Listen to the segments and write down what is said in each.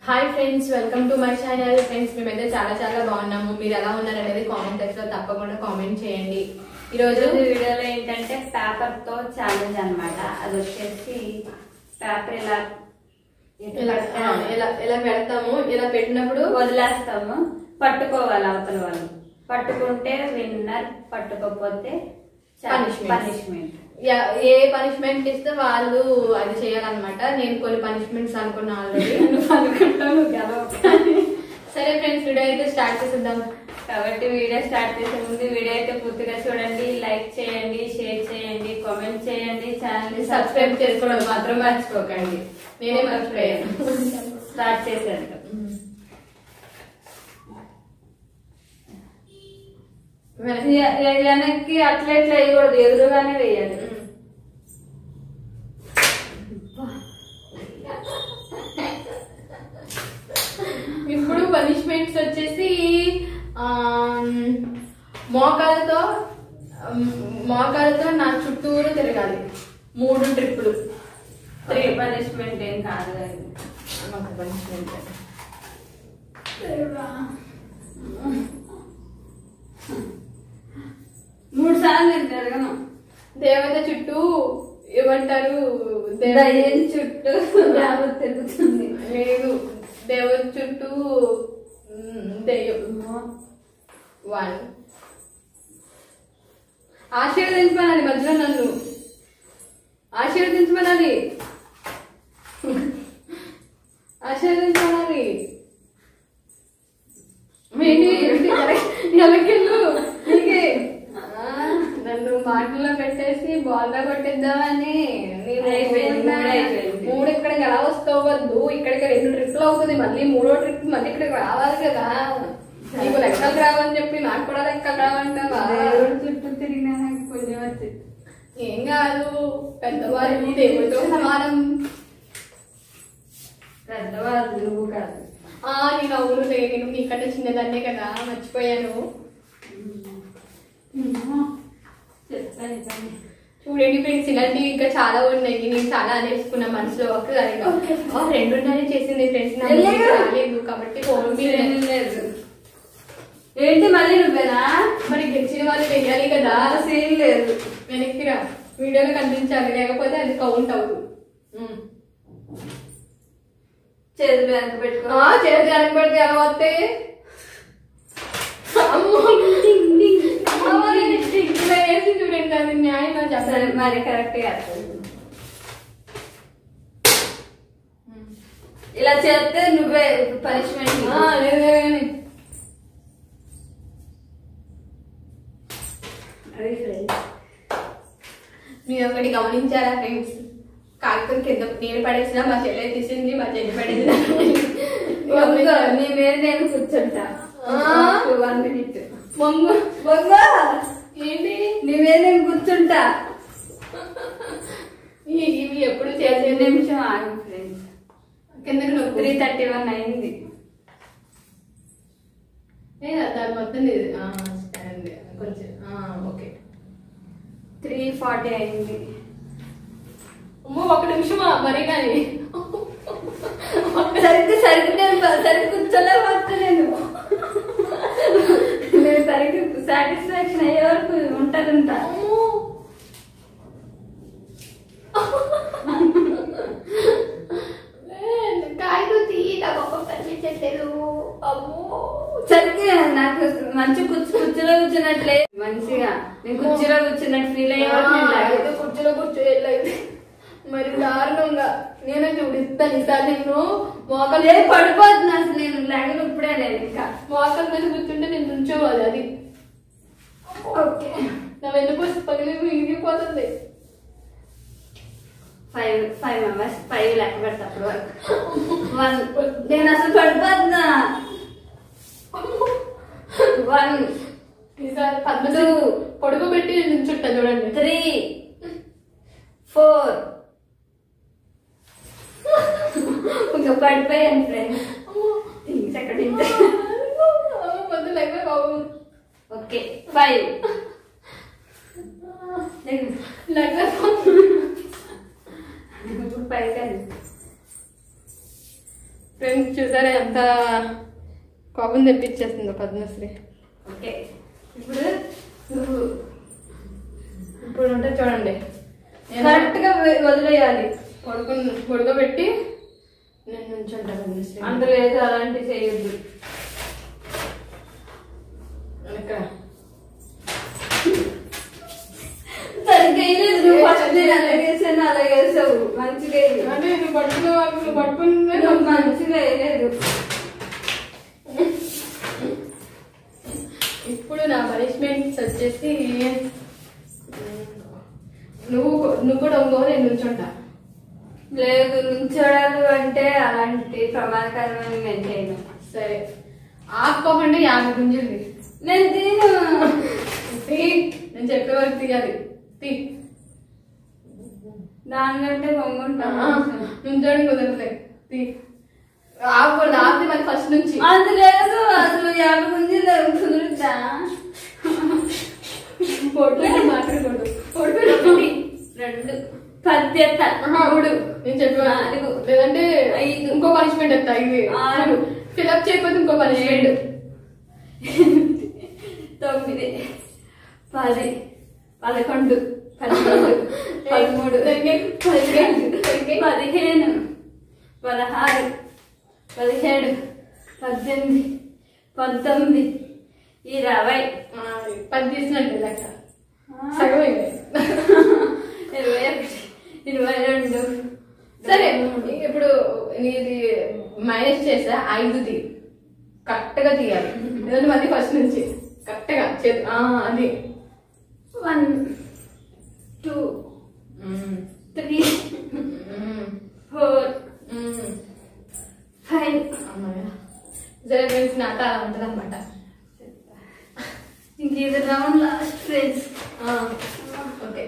Hi friends welcome to my channel friends మేమైతే చాలా చాలా బాగున్నాము మీరు ఎలా ఉన్నారు అనేది కామెంట్ సెక్షన్ లో తప్పకుండా కామెంట్ చేయండి ఈ రోజు ఈరోజు వీడియోలో ఏంటంటే పేపర్ తో ఛాలెంజ్ అన్నమాట అది వచ్చేసి పేపర్ ఇలా ఇలా ఆ, ఇలా ఇలా పెడతాము ఇలా పెట్టినప్పుడు వదిలేస్తాము పట్టుకోవాలి అవతల వాళ్ళు పట్టుకుంటే విన్నర్ పట్టుకోకపోతే Punishment. పనిష్మెంట్ యా- ఏ పనిష్మెంట్ ఇస్తే వాళ్ళు అది చేయాలన్నమాట నేను కొన్ని పనిష్మెంట్స్ అనుకున్నా ఆల్రెడీ అనుకుంటాను గెలవు సరే ఫ్రెండ్స్ వీడియో అయితే స్టార్ట్ చేసేద్దాం కాబట్టి వీడియో స్టార్ట్ చేసే ముందు వీడియో అయితే పూర్తిగా చూడండి లైక్ చేయండి షేర్ చేయండి కామెంట్ చేయండి ఛానల్ ని సబ్స్క్రైబ్ చేసుకోవడం మాత్రం మర్చిపోకండి నేనే మర్చిపోయాను స్టార్ట్ చేసేది వె- వె- వెనక్కి అట్లా ఇట్లా వేయకూడదు ఎదురుగానే వేయాలి ఇప్పుడు పనిష్మెంట్స్ వచ్చేసి ఆమ్, మోకాలతో ఆమ్, మోకాలతో నా చుట్టూరు తిరగాలి మూడు ట్రిప్పులు త్రీ పనిష్మెంట్ ఏం కాదు అది. ఒక పనిష్మెంట్ మూడు సార్లు నేను తిరగను దేవత చుట్టూ ఏమంటారు దేవ- దయ్యం చుట్టూ దేవత తిరుగుతుంది లేదు దేవత చుట్టూ మ్, దెయ్యం వన్ ఆశీర్వదించమనాలి మధ్యలో నన్ను ఆశీర్వదించమనాలి ఆశీర్వదించమనాలి ఏంటి ఏంటి? ఎలకెళ్ళు నీకే ఆ, నన్ను మాటల్లో పెట్టేసి బాల్ గా కొట్టిద్దామని నేను అయిపోయింది, అనుకున్నా. మూడు అయిపోయింది. మూడు ఇక్కడికి ఎలా వస్తావద్దు ఇక్కడికి రెండు ట్రిప్లు అవుతుంది మళ్ళీ మూడో ట్రిప్ మళ్ళీ ఇక్కడికి రావాలి కదా నీకు లెక్కలు రావని చెప్పి నాకు కూడా లెక్కలు రావంటావా దేవుడి చుట్టూ తిరిగినా నాకు పుణ్యం వచ్చింది ఏం కాదు పెద్దవాళ్ళు దేవుడితో సమానం పెద్దవాళ్ళు నువ్వు కాదు ఆ నేను అవును లే, నేను నీకంటే చిన్నదాన్నే కదా మర్చిపోయాను చెప్తాను చెప్పండి చూడండి ఫ్రెండ్స్ ఇలాంటివి ఇంకా చాలా ఉన్నాయి నేను చాలా అనేసుకున్నా మనసులో ఒక్కసారిగా ఆ, రెండున్నరే చేసింది ఫ్రెండ్స్ నాకు వెళ్ళేగా. రాలేదు కాబట్టి ఫోన్ మీద ఏం లేదు ఏంటి మళ్ళీ నువ్వేనా మరి గెలిచిన వాళ్ళు వెయ్యాలి కదా సీన్ లేదు వెనక్కి రా వీడియోలో కనిపించాలి లేకపోతే అది కౌంట్ అవ్వదు ఉమ్. చేతులు వెనక పెట్టుకో ఆ, చేతి కనపడితే ఎలా వస్తాయి అమ్మో. అమ్మో, ఇలా వేసి చూడండి అది న్యాయం సరే చెప్పాలి మరి కరెక్ట్ గా ఇలా చేస్తే నువ్వే పనిష్మెంట్ ఆ, లేదు, లేదు, లేదు. అది ఫ్రెండ్స్ మీరు ఒకటి గమనించారా ఫ్రెండ్స్ కాకపోతే కింద నేను పడేసిన మా చెల్లె తీసింది మా చెల్లి పడేసింది నీ మీద నేను కూర్చుంటా ఆ? వన్ మినిట్ మొంగు బొంగో ఏంటి నీ మీద నేను కూర్చుంటా ఈ- ఇవి ఎప్పుడు ఒక చేసేది నిమిషం ఆగు ఫ్రెండ్స్ కిందకి త్రీ నొప్పి థర్టీ వన్ అయింది దాని మొత్తం ఇది. ఆ, stand. కొంచెం ఆ, ఓకే త్రీ ఫార్టీ అయింది అమ్మో ఒక నిమిషమా మరి కానీ సరిగ్గా సరిగ్గా నేను బ- సరిగ్గా కూర్చోలేకపోతే నేను నేను సరిగ్గా సాటిస్ఫాక్షన్ అయ్యే వరకు ఉంటానంట అమ్మో. ఏ, కాయలు తీ నాకు ఒక్క కనిపించట్లేదు అమ్మో సరిగ్గా నాకు మంచి కుర్చీ కుర్చీలో కూర్చున్నట్లే మంచిగా నేను కుర్చీలో కూర్చున్నట్టు ఫీల్ అయ్యే వరకు నేను ఆ, లాగే. అయితే కుర్చీలో కూర్చోలేదు మరి దారుణంగా నేనే చూడిస్తాను ఈసారి నేను మోకాలు లే పడిపోతున్నా అసలు నేను లాగిన ఇప్పుడే లేదు ఇంకా మోకాల మీద కూర్చుంటే నేను నుంచోవాలి అది ఓకే నా వెన్నుపూసి పగిలి విరిగిపోతుంది ఫైవ్ ఫైవ్ మెంబర్స్ ఫైవ్ లెక్క పెడతా అప్పుడు వరకు వన్ నేను అసలు పడిపోతున్నా వన్ ఈసారి పద్మజ Two. పొడుగు పెట్టి నుంచుంటా చూడండి త్రీ ఫోర్ ఇంకా పడిపోయాను ఫ్రెండ్స్ సెకండ్ పొద్దు లెక్క బాబు ఓకే ఫైవ్ లెక్క ఇప్పుడు పైకి ఫ్రెండ్స్ చూసారా ఎంత కోపం తెప్పించేస్తుందో పద్మశ్రీ ఓకే ఇప్పుడు నువ్వు ఇప్పుడు ఉంటే చూడండి కరెక్ట్ గా వె- వదిలేయాలి పడుకుని పడుకోబెట్టి నేను నుంచుంటా పద్మశ్రీ అందులో ఏదో అలాంటివి చేయొద్దు ఇక్కడ సరిగ్గా వేయలేదు నువ్వు ఫస్ట్ నేను అలాగే వేసాను అలాగే వేసావు మంచిగా వేయలేదు. అంటే నువ్వు పట్టుకో నువ్వు పట్టుకుంటే నువ్వు మంచిగా వేయలేదు ఇప్పుడు నా పనిష్మెంట్స్ వచ్చేసి నువ్వు నువ్వు కూడా ఇంకో నేను నుంచుంటా లేదు నుంచోడాలు అంటే అలాంటి ప్రమాదకరమైన నేను చేయను సరే ఆపుకోకుండా యాభై గుంజలు నేను తిను తీ నేను చెప్పే వరకు తీయాలి తీ దానికంటే పొంగుంటాను నుంచోడానికి కుదరలే తీ ఆపకూడదు ఆపి మరి ఫస్ట్ నుంచి అది లేదు అసలు యాభై మంది కుదురుతా పొట్టు మాట్లాడకూడదు పొట్టు ఒకటి రెండు పద్దెత్త మూడు నేను చెప్పే నాలుగు. లేదంటే ఐదు. ఇంకో పనిష్మెంట్ ఎత్తా ఇది ఆరు. ఫిలప్ చేయకపోతే ఇంకో పనిష్మెంట్ తొమ్మిది పది పదకొండు పన్నెండు పదమూడు పదిహేను పదిహేను పదహారు పదిహేడు పద్దెనిమిది పంతొమ్మిది ఇరవై పది తీసినట్టు లెక్క సగం అయింది. ఇరవై ఒకటి ఇరవై రెండు సరే ఇప్పుడు నీది మైనస్ చేసా ఐదు తీ కరెక్ట్ గా తీయాలి లేదంటే మళ్ళీ ఫస్ట్ నుంచి కరెక్ట్ గా చేతి ఆ, అది one two three four five అమ్మాయ సరే ఫ్రెండ్స్ నాట అలా ఉంటుంది అనమాట ఇంక ఇది round last friends okay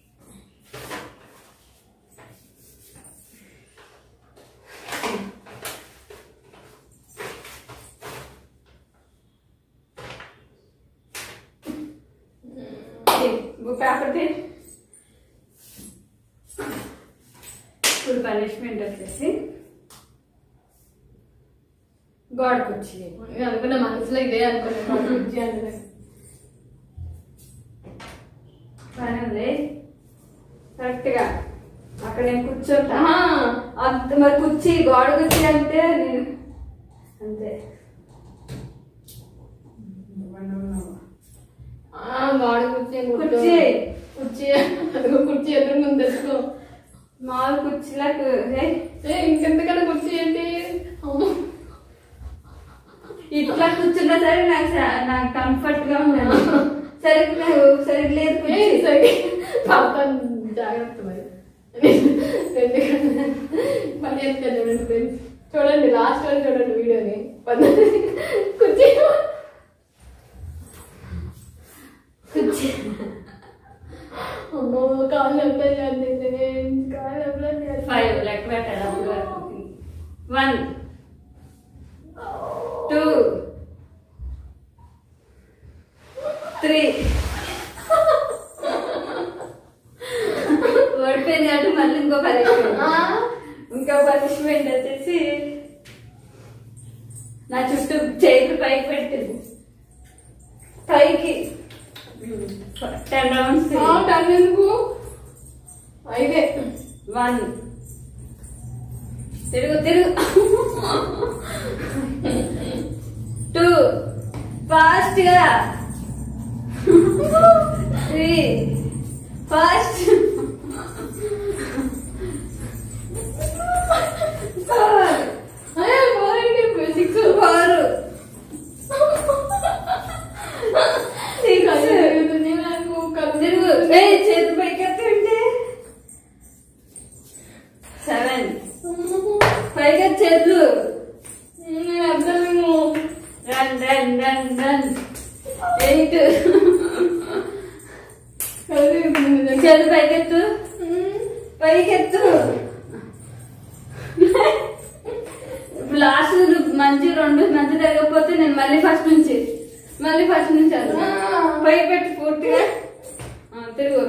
paper ఇప్పుడు పనిష్మెంట్ వచ్చేసి గోడకు వచ్చి నేను అనుకున్న మనసులో ఇదే అనుకున్నాను పని ఉంది కరెక్ట్ గా అక్కడ నేను కూర్చుంటా అంత మరి కుర్చీ గోడ కుర్చీ అంటే నేను అంతే వాడు కుర్చీ కుర్చీ. కుర్చీ అదిగో కుర్చీ ఎదురు ముందు తెచ్చుకో మామూలు కుర్చీలకు ఏ, ఏ ఇంకెంతకన్నా కుర్చీ ఏంటి అమ్మో. ఇట్లా కూర్చున్నా సరే నాకు స- నాకు కంఫర్ట్ గా ఉండదు సరిగ్గా సరిగ్గా లేదు ఏ కుర్చీ. సరే పాప జాగ్రత్త మరి ఎందుకంటే పని చేస్తాను చూడండి ఫ్రెండ్స్ చూడండి లాస్ట్ వరకు చూడండి వీడియోని పద్ధతి కుర్చీ కుర్చీ అమ్మో కాళ్ళు అప్లై చేయండి కాళ్ళు అప్లై చేయాలి ఫైవ్ లెక్క పెట్టాలి అప్పుడు వరకు వన్ టూ త్రీ ఓడిపోయింది కాబట్టి మళ్ళీ ఇంకో పనిష్మెంట్ ఆ? ఇంకో పనిష్మెంట్ వచ్చేసి నా చుట్టూ చేతులు పైకి పెట్టింది పైకి టెన్ రౌండ్స్ ఆ, టర్న్ ఎందుకు ఐదే వన్ తిరుగు తిరుగు టూ ఫాస్ట్ గా three fast four six four six తిరుగు ఏ చేతి పైకెత్తుంటే సెవెన్ పైగా చేతులు run run run run eight చేతులు పైకెత్తు పైకెత్తు ఇప్పుడు లాస్ట్ మంచి రెండు మంచి జరగకపోతే నేను మళ్ళీ ఫస్ట్ నుంచి మళ్ళీ ఫస్ట్ నుంచి అన్నా పై పెట్టి పూర్తిగా ఆ, తిరుగు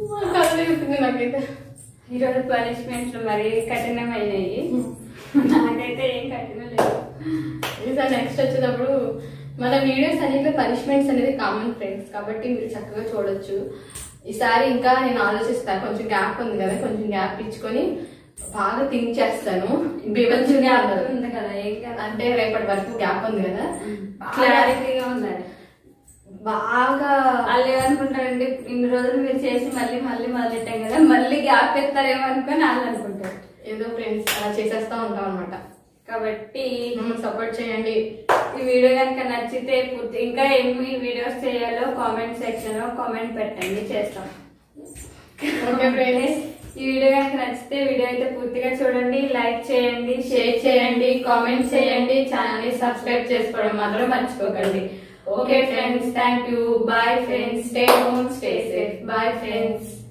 కథలు చెప్తుంది నాకైతే ఈరోజు పనిష్మెంట్లు మరి కఠినమైనవి నాకైతే ఏం కఠినం లేదు ఈసారి నెక్స్ట్ వచ్చేటప్పుడు మన వీడియోస్ అన్నింటిలో పనిష్మెంట్స్ అనేది కామన్ ఫ్రెండ్స్ కాబట్టి మీరు చక్కగా చూడొచ్చు ఈసారి ఇంకా నేను ఆలోచిస్తాను కొంచెం గ్యాప్ ఉంది కదా కొంచెం గ్యాప్ ఇచ్చుకొని బాగా థింక్ చేస్తాను కొంచెం బీభత్సంగా గ్యాప్ ఉండదు. ఉంది కదా ఏం కదా అంటే రేపటి వరకు గ్యాప్ ఉంది కదా బాగా- క్లారిటీగా ఉండాలి బాగా వాళ్ళు ఏమనుకుంటారంటే ఇన్ని రోజులు మీరు చేసి మళ్ళీ మళ్ళీ మొదలెట్టాం కదా మళ్ళీ గ్యాప్ ఎత్తారేమో అనుకొని వాళ్ళు అనుకుంటారు ఏదో ఫ్రెండ్స్ అలా చేసేస్తా ఉంటాం అనమాట కాబట్టి మమ్మల్ని సపోర్ట్ చేయండి ఈ వీడియో కనుక నచ్చితే పూర్తి ఇంకా ఏమి వీడియోస్ చేయాలో కామెంట్ సెక్షన్ లో కామెంట్ పెట్టండి చేస్తాం ఓకే ఫ్రెండ్స్ ఈ వీడియో కనుక నచ్చితే వీడియో అయితే పూర్తిగా చూడండి లైక్ చేయండి షేర్ చేయండి కామెంట్ చేయండి ఛానల్ ని సబ్స్క్రైబ్ చేసుకోవడం మాత్రం మర్చిపోకండి okay friends thank you bye friends stay home stay safe bye friends